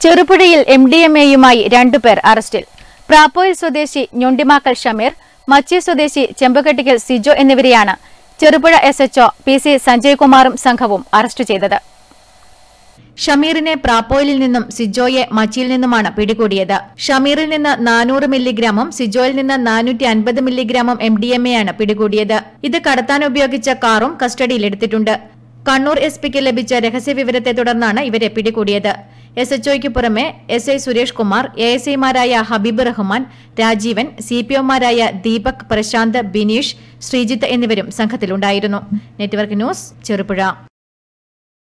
ചെറുപുഴയിൽ M D M എയുമായി രണ്ടുപേർ അറസ്റ്റിൽ പ്രാപ്പോയിൽ സ്വദേശി ഞൊണ്ടിമാക്കൽ ഷമീർ മച്ചി സ്വദേശി ചെമ്പകെട്ടിക്കൽ സിജോ എന്നിവരെയാണ് Cherupuzha S H O P C സഞ്ജയ്കുമാറും സംഘവും അറസ്റ്റ് ചെയ്തത് ഷമീറിനെ പ്രാപ്പോയിലിൽ നിന്നും സിജോയെ മച്ചിയിൽ നിന്നുമാണ് പിടികൂടിയത് ഷമീറിൽ നിന്ന് നാനൂറ് മില്ലിഗ്രാമും സിജോയിൽ നിന്ന് നാനൂറ്റി അൻപത് മില്ലിഗ്രാമും എം ഡി എം എ ആണ് പിടികൂടിയത് ഇത് കടത്താൻ ഉപയോഗിച്ച കാറും കസ്റ്റഡിയിലെടുത്തിട്ടുണ്ട് കണ്ണൂർ എസ് പിക്ക് ലഭിച്ച രഹസ്യവിവരത്തെ തുടർന്നാണ് ഇവരെ പിടികൂടിയത് എസ് എച്ച്ഒയ്ക്ക് പുറമെ S I Suresh Kumar A S ഐമാരായ ഹബീബ് റഹ്മാൻ രാജീവൻ സി പി ഒമാരായ ദീപക് പ്രശാന്ത് ബിനീഷ് ശ്രീജിത്ത് എന്നിവരും സംഘത്തിലുണ്ടായിരുന്നു നെറ്റ്വർക്ക് ന്യൂസ് ചെറുപുഴ